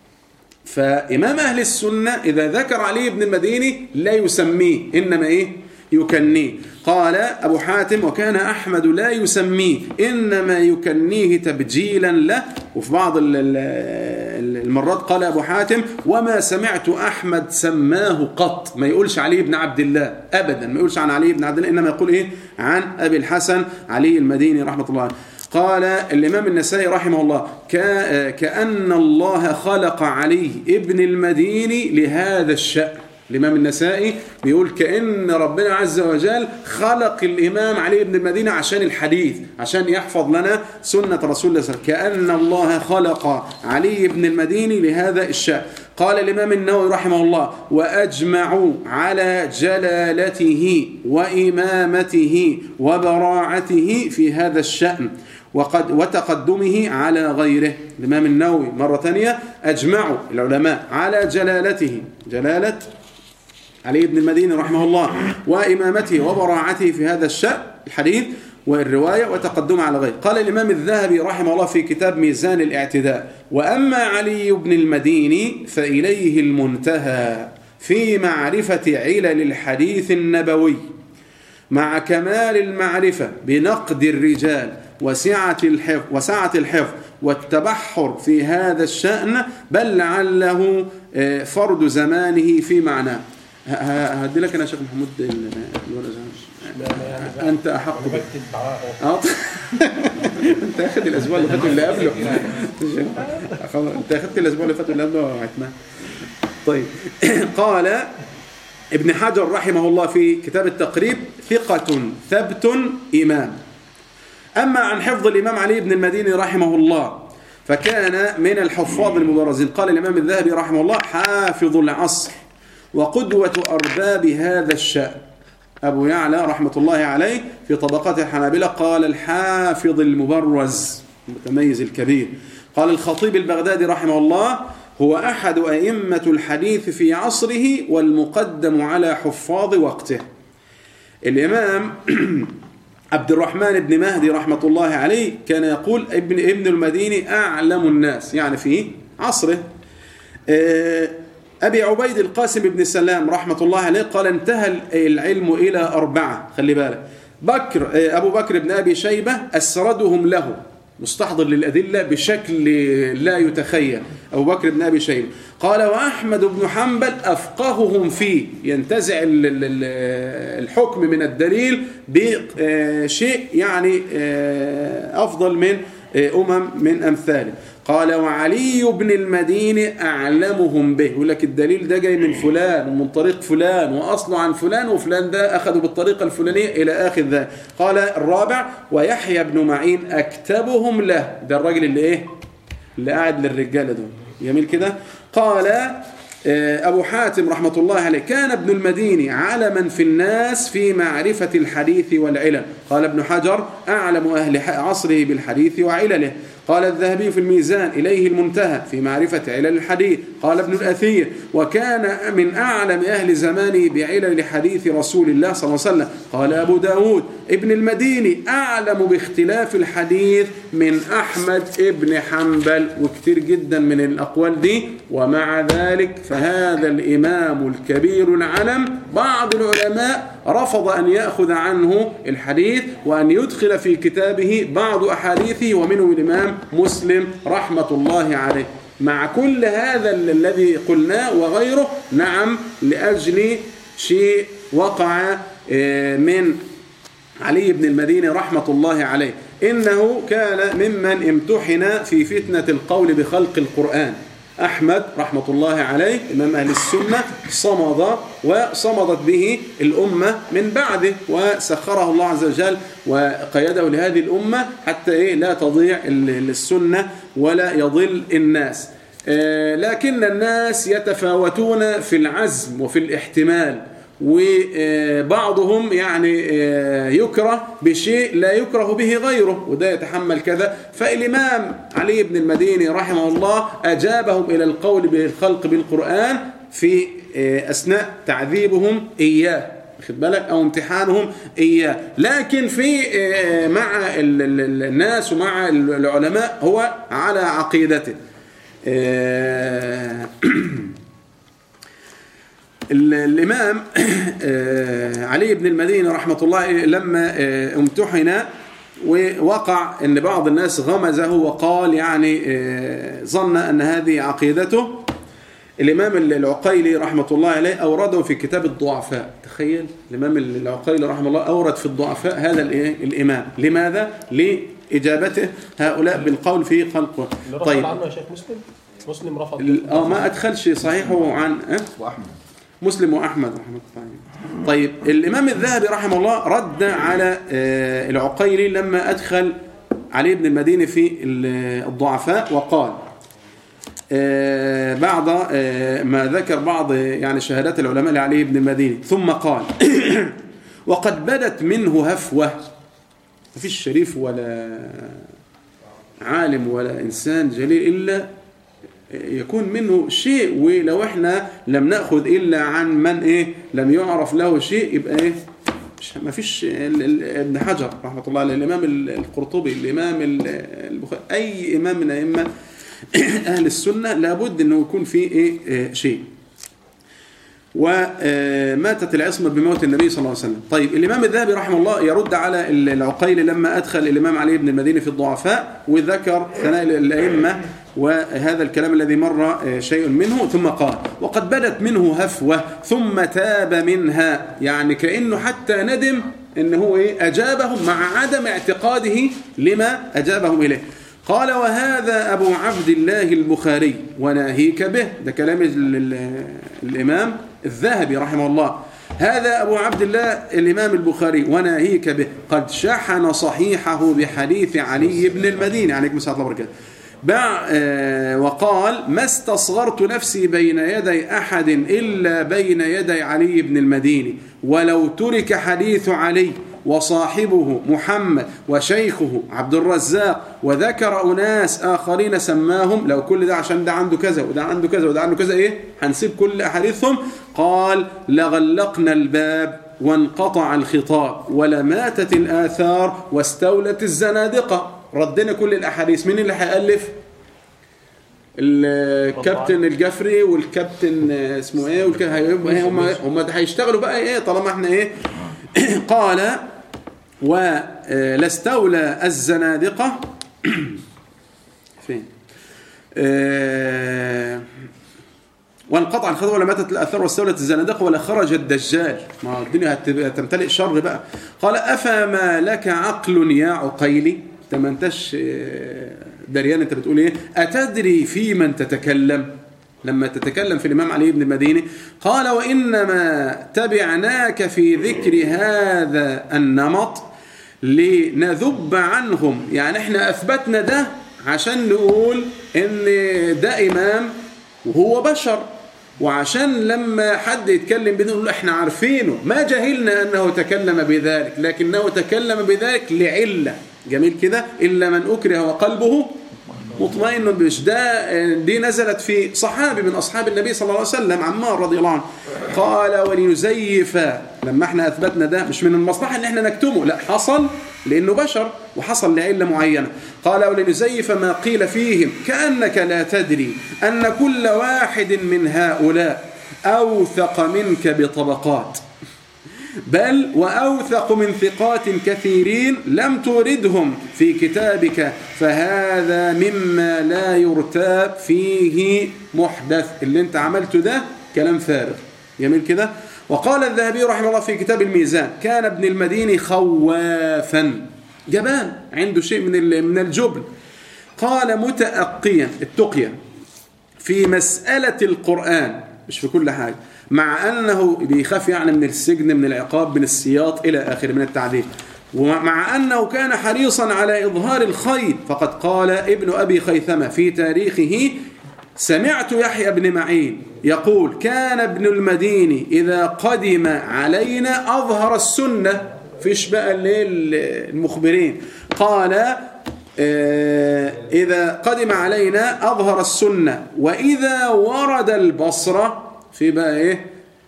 فإمام أهل السنة إذا ذكر علي بن المديني لا يسميه إنما إيه يكنيه قال أبو حاتم وكان أحمد لا يسميه إنما يكنيه تبجيلا له وفي بعض ال- ال- المرات قال أبو حاتم وما سمعت أحمد سماه قط ما يقولش علي بن عبد الله أبدا ما يقولش عن علي بن عبد الله إنما يقول إيه عن أبي الحسن علي المديني رحمة الله عليه قال الإمام النسائي رحمه الله كا- كأن الله خلق علي ابن المديني لهذا الشأن الإمام النسائي بيقول كأن ربنا عز وجل خلق الإمام علي بن المدينة عشان الحديث عشان يحفظ لنا سنة رسول الله صلى الله عليه وسلم كأن الله خلق علي بن المديني لهذا الشأن قال الإمام النووي رحمه الله وأجمعوا على جلالته وإمامته وبراعته في هذا الشأن وقد وتقدمه على غيره الإمام النووي مرة ثانية أجمعوا العلماء على جلالته جلالة علي بن المديني رحمه الله وإمامته وبراعته في هذا الشأن الحديث والرواية وتقدمه على غيره قال الإمام الذهبي رحمه الله في كتاب ميزان الاعتداء وأما علي بن المديني فإليه المنتهى في معرفة علل الحديث النبوي مع كمال المعرفة بنقد الرجال وسعة الحفظ وسعة الحفظ والتبحر في هذا الشأن بل لعله آه، فرد زمانه في معناه ه- ه- هدي لك انا يا شيخ محمود ال- الورقه زي- انت احق بك بكتب معاه اه انت اخد الاسبوع اللي فات واللي قبله خلاص، انت اخدت الاسبوع اللي فات واللي قبله وعتماه طيب قال ابن حجر رحمه الله في كتاب التقريب ثقة ثبت إمام أما عن حفظ الإمام علي بن المديني رحمه الله فكان من الحفاظ المبرزين قال الإمام الذهبي رحمه الله حافظ العصر وقدوة أرباب هذا الشأن أبو يعلى رحمة الله عليه في طبقات الحنابلة قال الحافظ المبرز المتميز الكبير قال الخطيب البغدادي رحمه الله هو أحد أئمة الحديث في عصره والمقدم على حفاظ وقته الإمام عبد الرحمن بن مهدي رحمة الله عليه كان يقول ابن ابن المديني أعلم الناس يعني في عصره آه، أبي عبيد القاسم بن سلام رحمة الله عليه قال انتهى العلم إلى أربعة خلي بالك بكر آه، أبو بكر بن أبي شيبة أسردهم له مستحضر للأدلة بشكل لا يتخيل أبو بكر بن أبي شيبة قال وأحمد بن حنبل أفقههم فيه ينتزع ال- ال- ال- الحكم من الدليل بشيء يعني آه، أفضل من آه، أمم من أمثاله قال وعلي بن المديني أعلمهم به يقول لك الدليل ده جاي من فلان ومن طريق فلان وأصله عن فلان وفلان ده أخذوا بالطريقة الفلانية إلى آخر ذلك قال الرابع ويحيى بن معين أكتبهم له ده الراجل اللي إيه اللي قاعد للرجالة دول جميل كده قال آه، أبو حاتم رحمة الله عليه كان ابن المديني علما في الناس في معرفة الحديث والعلل قال ابن حجر أعلم أهل ح- عصره بالحديث وعلله قال الذهبي في الميزان إليه المنتهى في معرفة علل الحديث قال ابن الأثير وكان من أعلم أهل زمانه بعلل حديث رسول الله صلى الله عليه وسلم قال أبو داود ابن المديني أعلم باختلاف الحديث من أحمد ابن حنبل وكتير جدا من الأقوال دي ومع ذلك فهذا الإمام الكبير العلم بعض العلماء رفض أن يأخذ عنه الحديث وأن يدخل في كتابه بعض أحاديثه ومنهم الإمام مسلم رحمة الله عليه مع كل هذا ال- الذي قلناه وغيره نعم لأجل شيء وقع آه، من علي بن المديني رحمة الله عليه إنه كان ممن امتحن في فتنة القول بخلق القرآن أحمد رحمة الله عليه إمام أهل السنة صمد وصمدت به الأمة من بعده وسخره الله عز وجل وقيده لهذه الأمة حتى إيه لا تضيع ال- السنة ولا يضل الناس آه، لكن الناس يتفاوتون في العزم وفي الاحتمال وبعضهم يعني آه، يكره بشيء لا يكره به غيره وده يتحمل كذا فالإمام علي بن المديني رحمه الله أجابهم إلى القول بالخلق بالقرآن في آه، أثناء تعذيبهم إياه واخد بالك او امتحانهم اياه لكن في آه، مع ال- ال- الناس ومع العلماء هو على عقيدته آه، ال- الإمام آه، علي بن المديني رحمة الله عليه لما آه، امتحن ووقع أن بعض الناس غمزه وقال يعني آه، ظن أن هذه عقيدته الإمام العقيلي رحمة الله عليه أورده في كتاب الضعفاء تخيل الإمام العقيلي رحمه الله أورد في الضعفاء هذا الإيه؟ الإمام لماذا؟ لإجابته هؤلاء بالقول في خلقه اللي رفض طيب عنه يا شيخ مسلم مسلم رفض ال- اه ما ادخلش صحيحه عن أه؟ واحمد مسلم واحمد رحمه الله عليه. طيب الامام الذهبي رحمه الله رد على آه، العقيلي لما ادخل علي بن المديني في ال- الضعفاء وقال آه، بعد آه، ما ذكر بعض يعني شهادات العلماء لعلي بن المديني ثم قال وقد بدت منه هفوه ما فيش شريف ولا عالم ولا انسان جليل الا يكون منه شيء ولو احنا لم ناخذ الا عن من ايه لم يعرف له شيء يبقى ايه مش ما فيش ال- ال- ابن حجر رحمه الله عليه الامام ال- القرطبي الامام ال- البخاري اي امام من ائمه اهل السنه لابد انه يكون فيه ايه آه، شيء وماتت العصمة بموت النبي صلى الله عليه وسلم طيب الإمام الذهبي رحمه الله يرد على العقيل لما أدخل الإمام علي بن المديني في الضعفاء وذكر ثناء الأئمة وهذا الكلام الذي مر آه، شيء منه ثم قال وقد بدت منه هفوة ثم تاب منها يعني كأنه حتى ندم ان هو ايه اجابهم مع عدم اعتقاده لما اجابهم اليه قال وهذا ابو عبد الله البخاري وناهيك به ده كلام ال- ال- الامام الذهبي رحمه الله هذا ابو عبد الله الامام البخاري وناهيك به قد شحن صحيحه بحديث علي بن المديني عليكم السلام ورحمه الله وبركاته بع آه، وقال ما استصغرت نفسي بين يدي أحد إلا بين يدي علي بن المديني ولو ترك حديث علي وصاحبه محمد وشيخه عبد الرزاق وذكر أناس آخرين سماهم لو كل ده عشان ده عنده كذا وده عنده كذا وده عنده كذا إيه هنسيب كل أحاديثهم قال لغلقنا الباب وانقطع الخطاب ولماتت الآثار واستولت الزنادقة ردنا كل الأحاديث مين اللي هيألف الكابتن الجفري والكابتن اسمه ايه والك- هيبقى هم هم هيشتغلوا بقى ايه طالما احنا ايه قال ولاستولى الزنادقة فين آه، وانقطع الخطوة ولا ماتت الأثار واستولت الزنادقة ولا خرج الدجال ما هو الدنيا هت- هتمتلئ شر بقى قال أفما لك عقل يا عقيلي انت ما انتش آه، دريان انت بتقول ايه أتدري في من تتكلم لما تتكلم في الإمام علي بن المديني قال وإنما تبعناك في ذكر هذا النمط لنذب عنهم يعني احنا أثبتنا ده عشان نقول ان ده إمام وهو بشر وعشان لما حد يتكلم بده نقول له احنا عارفينه ما جهلنا انه تكلم بذلك لكنه تكلم بذلك لعله جميل كده الا من اكره وقلبه مطمئن مش ده دي نزلت في صحابي من اصحاب النبي صلى الله عليه وسلم عمار رضي الله عنه قال وليزيف لما احنا اثبتنا ده مش من المصلحه ان احنا نكتمه لا حصل لانه بشر وحصل لعله معينه قال ولنزيف ما قيل فيهم كانك لا تدري ان كل واحد من هؤلاء اوثق منك بطبقات بل وأوثق من ثقات كثيرين لم توردهم في كتابك فهذا مما لا يرتاب فيه محدث اللي انت عملته ده كلام فارغ جميل كده وقال الذهبي رحمه الله في كتاب الميزان كان ابن المديني خوافا جبان عنده شيء من ال- من الجبن قال متأقيا التقيا في مسألة القرآن مش في كل حاجة مع أنه بيخاف يعني من السجن من العقاب من السياط إلى آخره من التعذيب ومع أنه كان حريصا على إظهار الخير فقد قال ابن أبي خيثمة في تاريخه سمعت يحيى بن معين يقول كان ابن المديني إذا قدم علينا أظهر السنة فيش بقى اللي المخبرين قال آه، إذا قدم علينا أظهر السنة وإذا ورد البصرة في بقى إيه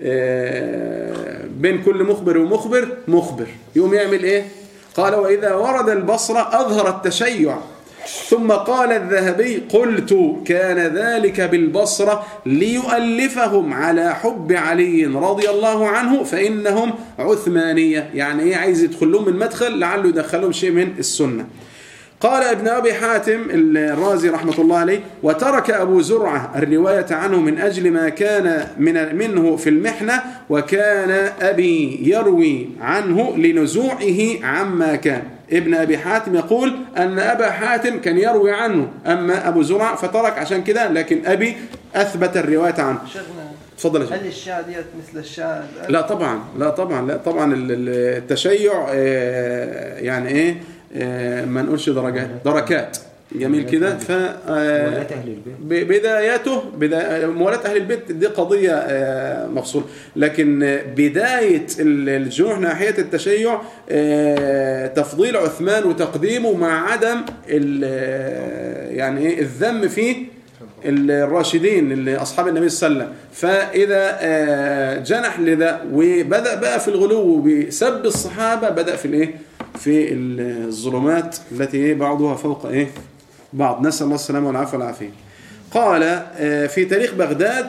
آه، بين كل مخبر ومخبر مخبر يقوم يعمل إيه قال وإذا ورد البصرة أظهر التشيع ثم قال الذهبي قلت كان ذلك بالبصرة ليؤلفهم على حب علي رضي الله عنه فإنهم عثمانية يعني إيه عايز يدخل لهم من مدخل لعله يدخلهم شيء من السنة قال ابن أبي حاتم الرازي رحمة الله عليه وترك أبو زرعة الرواية عنه من أجل ما كان من منه في المحنة وكان أبي يروي عنه لنزوعه عما كان ابن أبي حاتم يقول أن أبا حاتم كان يروي عنه أما أبو زرعة فترك عشان كده لكن أبي أثبت الرواية عنه شيخنا تفضل يا شيخ هل الشاة ديت مثل الشاة لا طبعا لا طبعا لا طبعا ال- ال- التشيع آه، يعني ايه آه، ما نقولش درجات دركات جميل كده ف آه، ولاة أهل البيت ب- بدايته بدا- موالاة أهل البيت دي قضية آه، مفصولة لكن آه، بداية ال- الجنوح ناحية التشيع آه، تفضيل عثمان وتقديمه مع عدم ال- آه، يعني إيه الذم فيه الراشدين اللي أصحاب النبي صلى الله عليه وسلم فإذا آه، جنح لذا وبدأ بقى في الغلو بسب الصحابة بدأ في الإيه في الظلمات التي إيه بعضها فوق إيه بعض نسأل الله السلامة والعافية والعافية قال آه، في تاريخ بغداد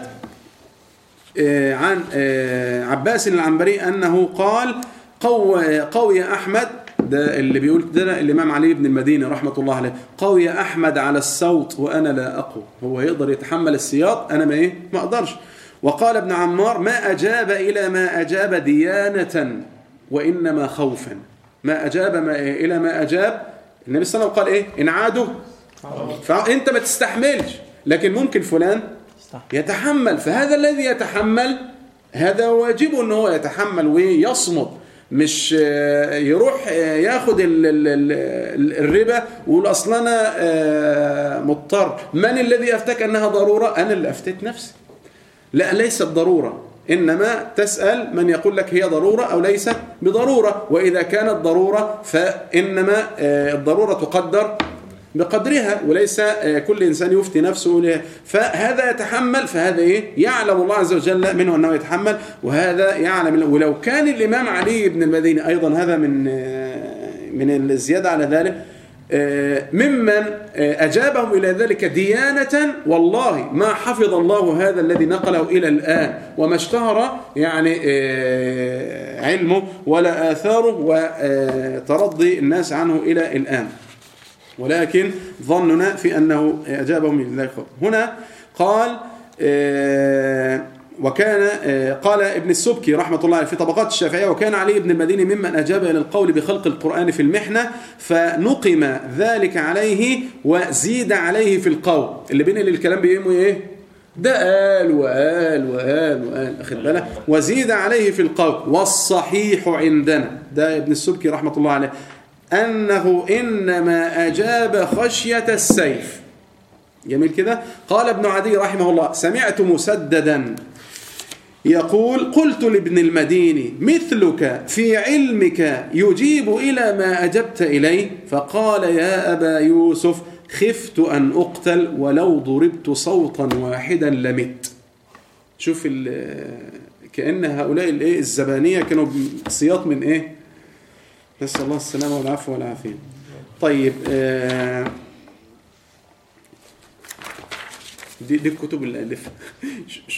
آه، عن آه، عباس العنبري أنه قال قوي, قوي أحمد ده اللي بيقول ده الإمام علي بن المديني رحمة الله عليه قوي أحمد على الصوت وأنا لا أقوى هو يقدر يتحمل السياط أنا ما إيه ما أقدرش وقال ابن عمار ما أجاب إلى ما أجاب ديانة وإنما خوفا ما أجاب ما إلى ما أجاب النبي صلى الله عليه وسلم قال إيه إن عادوا فأنت ما تستحملش لكن ممكن فلان يتحمل فهذا الذي يتحمل هذا واجبه ان هو يتحمل ويصمد مش آه، يروح آه، ياخد ال- ال- ال- الربا ويقول اصل انا آه، مضطر من الذي افتك انها ضروره انا اللي افتيت نفسي لا ليست ضرورة إنما تسأل من يقول لك هي ضرورة أو ليست بضرورة وإذا كانت ضرورة فإنما آه، الضرورة تقدر بقدرها وليس آه، كل إنسان يفتي نفسه له فهذا يتحمل فهذا إيه يعلم الله عز وجل منه أنه يتحمل وهذا يعلم ولو كان الإمام علي بن المديني أيضا هذا من آه، من الزيادة على ذلك آه، ممن آه، أجابهم إلى ذلك ديانة والله ما حفظ الله هذا الذي نقله إلى الآن وما اشتهر يعني آه، علمه ولا آثاره وترضي الناس عنه إلى الآن ولكن ظننا في أنه أجابهم إلى ذلك هنا قال آه، وكان آه، قال ابن السبكي رحمة الله عليه في طبقات الشافعية وكان علي بن المديني ممن أجاب إلى القول بخلق القرآن في المحنة فنقم ذلك عليه وزيد عليه في القول اللي بين الكلام بيقيموا إيه ده قال وقال وقال وقال أخذ بالك وزيد عليه في القول والصحيح عندنا ده ابن السبكي رحمة الله عليه أنه إنما أجاب خشية السيف جميل كده قال ابن عدي رحمه الله سمعت مسددا يقول قلت لابن المديني مثلك في علمك يجيب إلى ما أجبت إليه فقال يا أبا يوسف خفت أن أقتل ولو ضربت صوتا واحدا لمت شوف ال- كأن هؤلاء الايه الزبانية كانوا سياط من إيه نسأل الله السلامة والعفو والعافية طيب آه دي دي الكتب اللي ألفها ش- ش-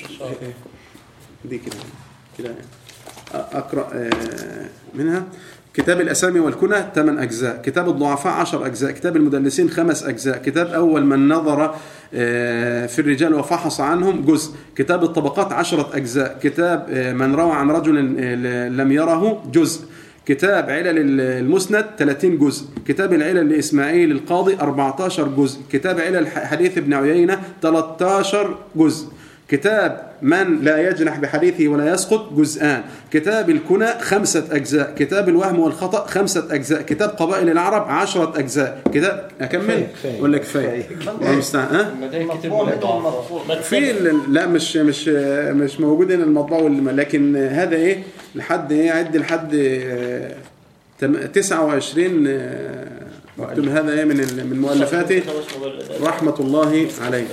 دي كده كده يعني. أ- أقرأ آه، منها كتاب الأسامي والكنى ثمان أجزاء كتاب الضعفاء عشر أجزاء كتاب المدلسين خمس أجزاء كتاب أول من نظر آه، في الرجال وفحص عنهم جزء كتاب الطبقات عشرة أجزاء كتاب آه، من روى عن رجل آه، لم يره جزء كتاب علل المسند 30 جزء كتاب العلل لإسماعيل القاضي 14 جزء كتاب علل حديث ابن عيينة 13 جزء كتاب من لا يجنح بحديثه ولا يسقط جزءان كتاب الكنى خمسة أجزاء كتاب الوهم والخطأ خمسة أجزاء كتاب قبائل العرب عشرة أجزاء كتاب أكمل كفاية، كفاية. ولا كفاية الله المستعان ها المدائن كتير مطبوع من منهم الضعفاء. مطبوع. ما في تكمل. ال- لا مش مش مش موجود هنا المطبوع والم- لكن هذا ايه لحد ايه عد لحد آه، تم- 29 آه، مكتوب هذا ايه من ال- من مؤلفاته رحمة الله عليه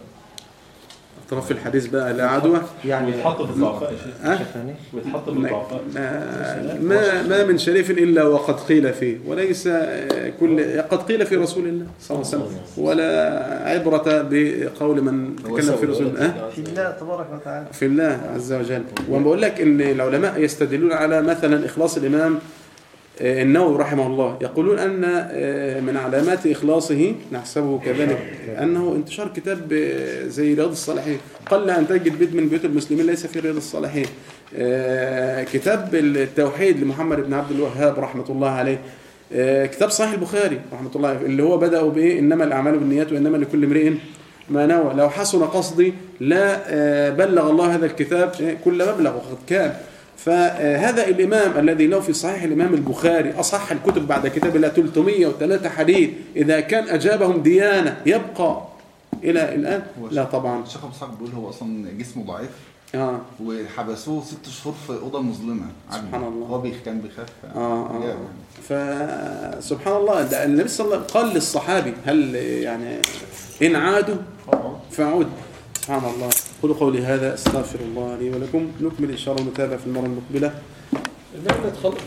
اطراف الحديث بقى لا عدوى يعني بيتحط في الضعفاء يا شيخ ها شيخ ثاني بيتحط في ما, الضعفاء ما ما من شريف الا وقد قيل فيه وليس آه، كل قد قيل في رسول الله صلى الله عليه وسلم ولا عبرة بقول من تكلم في رسول الله أه؟ في الله تبارك وتعالى في الله عز وجل وانا بقول لك ان العلماء يستدلون على مثلا اخلاص الامام آه، النووي رحمه الله يقولون ان آه، من علامات اخلاصه نحسبه كذلك انه انتشار كتاب آه، زي رياض الصالحين قل ان تجد بيت من بيوت المسلمين ليس في رياض الصالحين آه، كتاب التوحيد لمحمد بن عبد الوهاب رحمه الله عليه آه، كتاب صحيح البخاري رحمه الله عليه اللي هو بدأوا بايه انما الاعمال بالنيات وانما لكل امرئ ما نوى لو حسن قصدي لا آه، بلغ الله هذا الكتاب آه، كل مبلغ وقد كان فهذا الإمام الذي له في صحيح الإمام البخاري أصح الكتب بعد كتاب الله 303 حديث إذا كان أجابهم ديانة يبقى إلى الآن لا طبعا الشيخ ابو اسحاق بيقول هو اصلا جسمه ضعيف آه وحبسوه ست شهور في اوضه مظلمه عادي. سبحان الله. هو بيخ كان بيخاف آه آه يعني. فسبحان الله ده النبي صلى الله عليه وسلم قال للصحابي هل يعني إن عادوا فعود سبحان الله قولوا قولي هذا استغفر الله لي ولكم نكمل إن شاء الله ونتابع في المرة المقبلة لجنة خلق